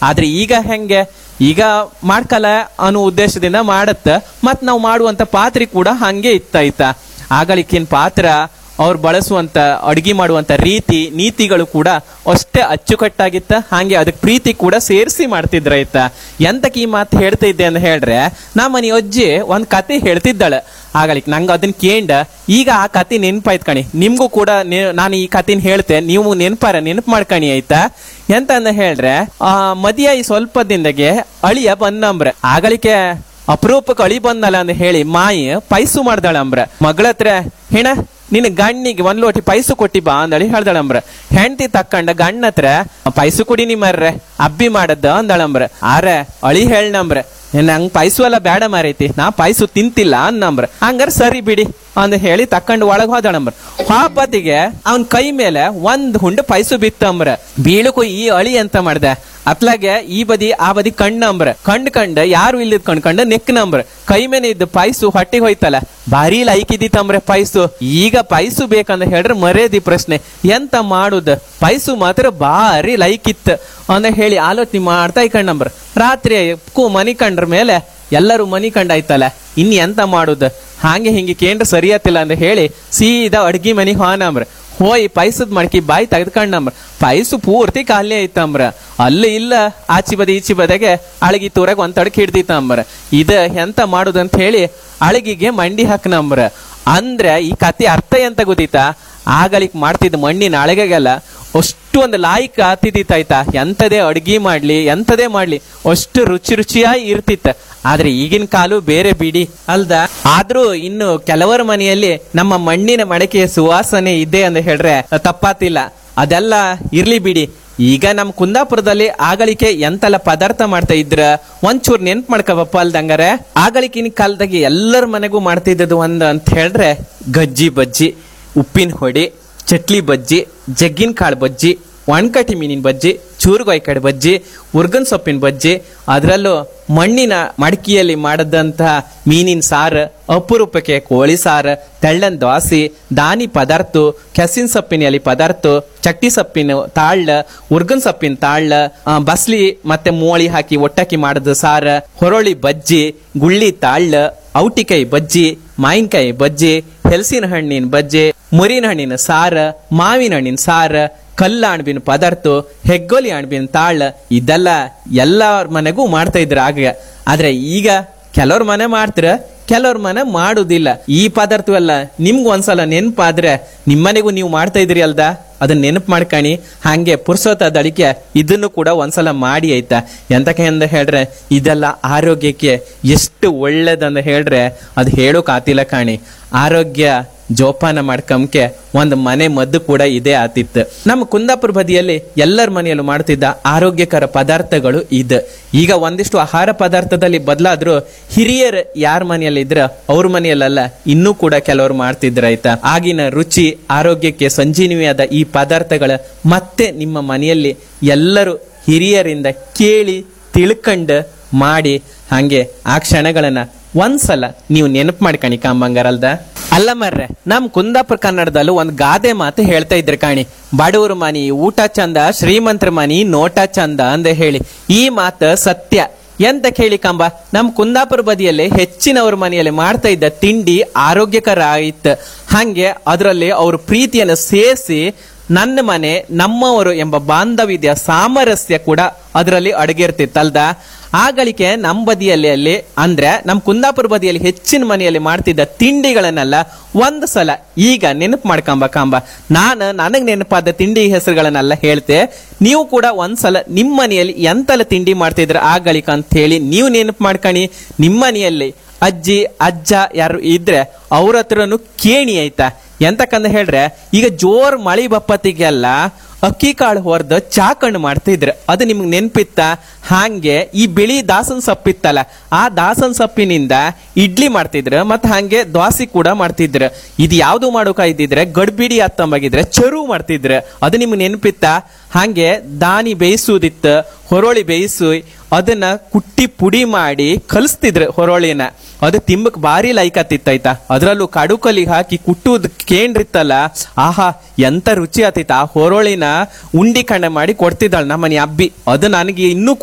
ಆದ್ರೆ ಈಗ ಹೆಂಗೆ ಈಗ ಮಾಡ್ಕಲ್ಲ ಅನ್ನೋ ಉದ್ದೇಶದಿಂದ ಮಾಡತ್ತ ಮತ್ ನಾವು ಮಾಡುವಂತ ಪಾತ್ರೆ ಕೂಡ ಹಂಗೆ ಇತ್ತಾಯ್ತ ಆಗಳಿಕಿನ ಪಾತ್ರ ಅವ್ರು ಬಳಸುವಂತ ಅಡಿಗೆ ಮಾಡುವಂತ ರೀತಿ ನೀತಿಗಳು ಕೂಡ ಅಷ್ಟೇ ಅಚ್ಚುಕಟ್ಟಾಗಿತ್ತ ಹಾಗೆ ಅದಕ್ಕೆ ಪ್ರೀತಿ ಕೂಡ ಸೇರಿಸಿ ಮಾಡ್ತಿದ್ರಾಯ್ತ ಎಂತಕ್ಕೆ ಈ ಮಾತು ಹೇಳ್ತಾ ಇದ್ದೆ ಅಂತ ಹೇಳ್ರೆ ನಮ್ಮ ಮನೆ ಅಜ್ಜಿ ಒಂದ್ ಕತೆ ಹೇಳ್ತಿದ್ದಾಳೆ ಆಗಲಿಕ್ ನಂಗೆ ಅದನ್ನ ಕೇಂಡ ಈಗ ಆ ಕತೆ ನೆನ್ಪಾಯ್ತು ಕಣಿ ನಿಮ್ಗೂ ಕೂಡ ನೆ- ನಾನು ಈ ಕತೆನ ಹೇಳ್ತೆ ನೀವು ನೆನ್ಪಾರ ನೆನಪು ಮಾಡ್ಕಣಿ ಆಯ್ತಾ ಎಂತ ಅಂದ ಹೇಳ್ರೆ ಆ ಮದಿಯಾಯಿ ಸ್ವಲ್ಪ ದಿನದಾಗೆ ಅಳಿಯ ಬಂದಂಬ್ರೆ ಆಗಲಿಕ್ಕೆ ಅಪರೂಪಕ್ಕೆ ಅಳಿ ಬಂದಲ್ಲ ಅಂತ ಹೇಳಿ ಮಾಯಿ ಪೈಸು ಮಾಡ್ದಾಳಂಬ್ರ ಮಗಳ ಹತ್ರ ಹೆಣ ನಿನ್ನ ಗಣ್ಣಿಗೆ ಒಂದ್ ಲೋಟಿ ಪೈಸು ಕೊಟ್ಟಿ ಬಾ ಅಂದಳಿ ಹೇಳ್ದಳಂಬ್ರ ಹೆಂಡತಿ ತಕ್ಕಂಡ ಗಣ್ಣ ಹತ್ರ ಪೈಸು ಕುಡಿ ನಿಮ್ಮರ್ರೆ ಅಬ್ಬಿ ಮಾಡದ್ದ ಅಂದಳಂಬ್ರ ಆರೆ ಅಳಿ ಹೇಳ್ನಂಬ್ರ ನಂಗ್ ಪೈಸು ಎಲ್ಲ ಬೇಡ ಮಾರೈತಿ ನಾ ಪೈಸು ತಿಂತಿಲ್ಲ ಅನ್ನಂಬ್ರ ಹಂಗಾರ ಸರಿ ಬಿಡಿ ಅಂದ ಹೇಳಿ ತಕ್ಕಂಡು ಒಳಗ್ ಹೋದಳಂಬ್ರ ಹಾಪತಿಗೆ ಅವನ್ ಕೈ ಮೇಲೆ ಒಂದ್ ಹುಂಡು ಪೈಸು ಬಿತ್ತಂಬ್ರ ಬೀಳಕು ಈ ಅಳಿ ಎಂತ ಮಾಡ್ದೆ ಅತ್ಲಾಗೆ ಈ ಬದಿ ಆ ಬದಿ ಕಣ್ಣಂಬ್ರ ಕಂಡ್ ಕಂಡ ಯಾರು ಇಲ್ಲದ್ ಕಣ್ಕಂಡ ನೆಕ್ನಂಬ್ರ ಕೈ ಮೇಲೆ ಇದ್ದ ಪೈಸು ಹೊಟ್ಟಿಗೆ ಹೋಯ್ತಲ್ಲ ಭಾರಿ ಲೈಕ್ ಇದ್ದಿತ್ತಂಬ್ರೆ ಪೈಸು ಈಗ ಪೈಸು ಬೇಕಂತ ಹೇಳ್ರೆ ಮರ್ಯಾದಿ ಪ್ರಶ್ನೆ ಎಂತ ಮಾಡುದ ಪೈಸು ಮಾತ್ರ ಭಾರಿ ಲೈಕ್ ಇತ್ತು ಅಂತ ಹೇಳಿ ಆಲೋಚನೆ ಮಾಡ್ತಾ ಇಕಂಡಂಬ್ರ ರಾತ್ರಿ ಕು ಮನಿ ಕಂಡ್ರ ಮೇಲೆ ಎಲ್ಲರೂ ಮನಿ ಕಂಡಾಯ್ತಲ್ಲ ಇನ್ ಎಂತ ಮಾಡುದ ಹಾಗೆ ಹಿಂಗೆ ಕೇಂದ್ರ ಸರಿಯತ್ತಿಲ್ಲ ಅಂತ ಹೇಳಿ ಸೀದಾ ಅಡ್ಗಿ ಮನಿ ಹೋನಂಬ್ರ ಹೋಯ್ ಪೈಸದ್ ಮಡ್ಕಿ ಬಾಯಿ ತೆಗೆದ್ಕೊಂಡಂಬ್ರ ಪೈಸು ಪೂರ್ತಿ ಖಾಲಿ ಐತಂಬ್ರ ಅಲ್ಲಿ ಇಲ್ಲ ಆಚಿ ಬದಿ ಈಚಿ ಬದಿಗೆ ಅಳಗಿ ತೂರಾಗ ಒಂದ್ ತಡಕ್ ಹಿಡ್ದಿತ್ತಂಬ್ರ ಇದ ಎಂತ ಮಾಡುದಂತ ಹೇಳಿ ಅಳಗಿಗೆ ಮಂಡಿ ಹಾಕ್ನಂಬ್ರ ಅಂದ್ರೆ ಈ ಕತೆ ಅರ್ಥ ಎಂತ ಗೊತ್ತಿತ್ತಾ ಆಗಲಿಕ್ ಮಾಡ್ತಿದ್ದ ಮಣ್ಣಿನ ಅಳಗೆಗೆಲ್ಲ ಅಷ್ಟು ಒಂದು ಲಾಯ್ಕ ಆತಿದ್ದಿತ್ತಾಯ್ತಾ ಎಂತದೇ ಅಡ್ಗಿ ಮಾಡ್ಲಿ ಎಂತದೇ ಮಾಡ್ಲಿ ಅಷ್ಟು ರುಚಿ ರುಚಿಯಾಗಿ ಇರ್ತಿತ್ತ ಆದ್ರೆ ಈಗಿನ ಕಾಲು ಬೇರೆ ಬಿಡಿ ಅಲ್ದ ಆದ್ರೂ ಇನ್ನು ಕೆಲವರ ಮನೆಯಲ್ಲಿ ನಮ್ಮ ಮಣ್ಣಿನ ಮಡಕೆಯ ಸುವಾಸನೆ ಇದೆ ಅಂತ ಹೇಳ್ರೆ ತಪ್ಪಾತಿಲ್ಲ ಅದೆಲ್ಲ ಇರ್ಲಿ ಬಿಡಿ ಈಗ ನಮ್ ಕುಂದಾಪುರದಲ್ಲಿ ಆಗಲಿಕ್ಕೆ ಎಂತೆಲ್ಲ ಪದಾರ್ಥ ಮಾಡ್ತಾ ಇದ್ರ ಒಂಚೂರ್ ನೆನ್ಪ್ ಮಾಡ್ಕೋಬಪ್ಪ ಅಲ್ದಂಗಾರೆ ಆಗಲಿಕಿನ ಕಾಲದಾಗೆ ಎಲ್ಲರ ಮನೆಗೂ ಮಾಡ್ತಿದ್ದದು ಒಂದ್ ಅಂತ ಹೇಳ್ರೆ ಗಜ್ಜಿ ಬಜ್ಜಿ ಉಪ್ಪಿನ ಹೊಡಿ ಚಟ್ಲಿ ಬಜ್ಜಿ ಜಗ್ಗಿನ ಕಾಳು ಬಜ್ಜಿ ಒಣಕಟಿ ಮೀನಿನ ಬಜ್ಜಿ ಚೂರುಗಾಯ್ಕಡೆ ಬಜ್ಜಿ ಉರ್ಗನ್ ಸೊಪ್ಪಿನ ಬಜ್ಜಿ ಅದರಲ್ಲೂ ಮಣ್ಣಿನ ಮಡಕಿಯಲ್ಲಿ ಮಾಡದಂತಹ ಮೀನಿನ ಸಾರು ಅಪರೂಪಕ್ಕೆ ಕೋಳಿ ಸಾರು ತೆಳ್ಳನ್ ದೋಸೆ ದಾನಿ ಪದಾರ್ಥ ಕೆಸಿನ ಸೊಪ್ಪಿನ ಎಲೆ ಪದಾರ್ಥ ಚಟ್ಟಿ ಸೊಪ್ಪಿನ ತಾಳ್ಳ ಉರ್ಗನ್ ಸೊಪ್ಪಿನ ತಾಳ್ಳ ಆ, ಬಸ್ಲಿ ಮತ್ತೆ ಮೋಳಿ ಹಾಕಿ ಒಟ್ಟಾಕಿ ಮಾಡದ ಸಾರ ಹೊರಳಿ ಬಜ್ಜಿ ಗುಳ್ಳಿ ತಾಳ್ಳ ಔಟಿಕಾಯಿ ಬಜ್ಜಿ ಮಾವಿನಕಾಯಿ ಬಜ್ಜಿ ಹೆಲ್ಸಿನ ಹಣ್ಣಿನ ಬಜ್ಜಿ ಮುರಿನ ಹಣ್ಣಿನ ಸಾರ ಮಾವಿನ ಹಣ್ಣಿನ ಸಾರ ಕಲ್ಲ ಅಣ್ಬಿನ ಪದಾರ್ಥ ಹೆಗ್ಗೋಲಿ ಅಣ್ಬಿನ ತಾಳ ಇದೆಲ್ಲ ಎಲ್ಲರ ಮನೆಗೂ ಮಾಡ್ತಾ ಇದ್ರ ಆಗ ಆದ್ರೆ ಈಗ ಕೆಲವ್ರ ಮನೆ ಮಾಡ್ತಾರ ಕೆಲವ್ರ ಮನೆ ಮಾಡುದಿಲ್ಲ ಈ ಪದಾರ್ಥವೆಲ್ಲ ನಿಮ್ಗೆ ಒಂದ್ಸಲ ನೆನಪಾದ್ರೆ ನಿಮ್ಮನೆಗೂ ನೀವು ಮಾಡ್ತಾ ಇದ್ರಿ ಅಲ್ದ ಅದನ್ನ ನೆನಪು ಮಾಡ್ಕಣಿ ಹಂಗೆ ಪುರ್ಸೋತ ದಳಿಕೆ ಇದನ್ನು ಕೂಡ ಒಂದ್ಸಲ ಮಾಡಿ ಆಯ್ತಾ ಎಂತಕ್ಕೆ ಅಂತ ಹೇಳ್ರೆ ಇದೆಲ್ಲ ಆರೋಗ್ಯಕ್ಕೆ ಎಷ್ಟು ಒಳ್ಳೇದಂತ ಹೇಳ್ರೆ ಅದು ಹೇಳೋಕ್ ಆತಿಲ್ಲ ಕಾಣಿ ಆರೋಗ್ಯ ಜೋಪಾನ ಮಾಡ್ಕಂಕೆ ಒಂದು ಮನೆ ಮದ್ದು ಕೂಡ ಇದೇ ಆತಿತ್ತು ನಮ್ಮ ಕುಂದಾಪುರ ಬದಿಯಲ್ಲಿ ಎಲ್ಲರ ಮನೆಯಲ್ಲೂ ಮಾಡ್ತಿದ್ದ ಆರೋಗ್ಯಕರ ಪದಾರ್ಥಗಳು ಇದು ಈಗ ಒಂದಿಷ್ಟು ಆಹಾರ ಪದಾರ್ಥದಲ್ಲಿ ಬದಲಾದ್ರೂ ಹಿರಿಯರು ಯಾರ ಮನೆಯಲ್ಲಿ ಇದ್ರ ಅವ್ರ ಮನೆಯಲ್ಲ ಇನ್ನೂ ಕೂಡ ಕೆಲವರು ಮಾಡ್ತಿದ್ರ ಆಯ್ತಾ ಆಗಿನ ರುಚಿ ಆರೋಗ್ಯಕ್ಕೆ ಸಂಜೀವಿಯಾದ ಈ ಪದಾರ್ಥಗಳ ಮತ್ತೆ ನಿಮ್ಮ ಮನೆಯಲ್ಲಿ ಎಲ್ಲರೂ ಹಿರಿಯರಿಂದ ಕೇಳಿ ತಿಳ್ಕಂಡು ಮಾಡಿ ಹಂಗೆ ಆ ಕ್ಷಣಗಳನ್ನ ಒಂದ್ಸಲ ನೀವು ನೆನಪು ಮಾಡ್ಕಣಿ ಕಾಂಬಂಗಾರಲ್ದ ಅಲ್ಲ ಮರ್ರೆ ನಮ್ ಕುಂದಾಪುರ ಕನ್ನಡದಲ್ಲೂ ಒಂದ್ ಗಾದೆ ಮಾತು ಹೇಳ್ತಾ ಇದ್ರು ಕಾಣಿ ಬಡವ್ರ ಮನಿ ಊಟ ಚಂದ ಶ್ರೀಮಂತರ ಮನಿ ನೋಟ ಚಂದ ಅಂದ ಹೇಳಿ ಈ ಮಾತು ಸತ್ಯ ಎಂತ ಕೇಳಿ ಕಂಬ ನಮ್ ಕುಂದಾಪುರ ಬದಿಯಲ್ಲಿ ಹೆಚ್ಚಿನವ್ರ ಮನೆಯಲ್ಲಿ ಮಾಡ್ತಾ ಇದ್ದ ತಿಂಡಿ ಆರೋಗ್ಯಕರ ಆಯಿತು ಹಂಗೆ ಅದರಲ್ಲಿ ಅವ್ರ ಪ್ರೀತಿಯನ್ನು ಸೇರಿಸಿ ನನ್ನ ಮನೆ ನಮ್ಮವರು ಎಂಬ ಬಾಂಧವ್ಯ ಸಾಮರಸ್ಯ ಕೂಡ ಅದರಲ್ಲಿ ಅಡಗಿರ್ತಿತ್ತಲ್ದ ಆಗಳಿಕೆ ನಮ್ ಬದಿಯಲ್ಲಿ ಅಲ್ಲಿ ಅಂದ್ರೆ ನಮ್ ಕುಂದಾಪುರ ಬದಿಯಲ್ಲಿ ಹೆಚ್ಚಿನ ಮನೆಯಲ್ಲಿ ಮಾಡ್ತಿದ್ದ ತಿಂಡಿಗಳನ್ನೆಲ್ಲ ಒಂದ್ ಸಲ ಈಗ ನೆನಪು ಮಾಡ್ಕೊಂಬ ಕಾಂಬ ನಾನು ನನಗ್ ನೆನಪಾದ ತಿಂಡಿ ಹೆಸರುಗಳನ್ನೆಲ್ಲ ಹೇಳ್ತೆ ನೀವು ಕೂಡ ಒಂದ್ಸಲ ನಿಮ್ ಮನೆಯಲ್ಲಿ ಎಂತೆಲ್ಲ ತಿಂಡಿ ಮಾಡ್ತಿದ್ರ ಆಗಳಿಕ ಅಂತ ಹೇಳಿ ನೀವು ನೆನಪು ಮಾಡ್ಕಣಿ ನಿಮ್ ಮನೆಯಲ್ಲಿ ಅಜ್ಜಿ ಅಜ್ಜ ಯಾರು ಇದ್ರೆ ಅವ್ರ ಹತ್ರನು ಕೇಣಿ ಆಯ್ತಾ ಎಂತಕ್ಕಂತ ಹೇಳ್ರೆ ಈಗ ಜೋರ್ ಮಳಿ ಬಪ್ಪತ್ತಿಗೆಲ್ಲ ಅಕ್ಕಿ ಕಾಳು ಹೊರದು ಚಾಕಣ್ಣು ಮಾಡ್ತಿದ್ರು ಅದು ನಿಮ್ಗೆ ನೆನ್ಪಿತ್ತ ಹಾಗೆ ಈ ಬಿಳಿ ದಾಸನ್ ಸೊಪ್ಪಿತ್ತಲ್ಲ ಆ ದಾಸನ್ ಸೊಪ್ಪಿನಿಂದ ಇಡ್ಲಿ ಮಾಡ್ತಿದ್ರು ಮತ್ತೆ ಹಾಗೆ ದ್ವಾಸಿ ಕೂಡ ಮಾಡ್ತಿದ್ರು ಇದು ಯಾವ್ದು ಮಾಡೋಕ ಇದ್ದಿದ್ರೆ ಗಡ್ಬಿಡಿ ಅತ್ತಂಬಾಗಿದ್ರೆ ಚರು ಮಾಡ್ತಿದ್ರು ಅದು ನಿಮ್ಗೆ ನೆನ್ಪಿತ್ತ ಹಾಗೆ ದಾನಿ ಬೇಯಿಸುವುದಿತ್ತು ಹೊರೋಳಿ ಬೇಯಿಸು ಅದನ್ನ ಕುಟ್ಟಿ ಪುಡಿ ಮಾಡಿ ಕಲಿಸ್ತಿದ್ರು ಹೊರೋಳಿನ ಅದು ತಿಂಬಕ್ ಭಾರಿ ಲೈಕ್ ಆತಿತ್ತಾಯ್ತಾ ಅದ್ರಲ್ಲೂ ಕಡುಕಲ್ಲಿಗೆ ಹಾಕಿ ಕುಟ್ಟುದ್ ಕೇಂದ್ರಿತ್ತಲ್ಲ ಆಹಾ ಎಂತ ರುಚಿ ಆತಿತ್ತ ಆ ಹೊರೋಳಿನ ಉಂಡಿ ಕಂಡ ಮಾಡಿ ಕೊಡ್ತಿದ್ದಾಳ ನಮ್ಮನೆ ಅಬ್ಬಿ ಅದು ನನಗೆ ಇನ್ನೂ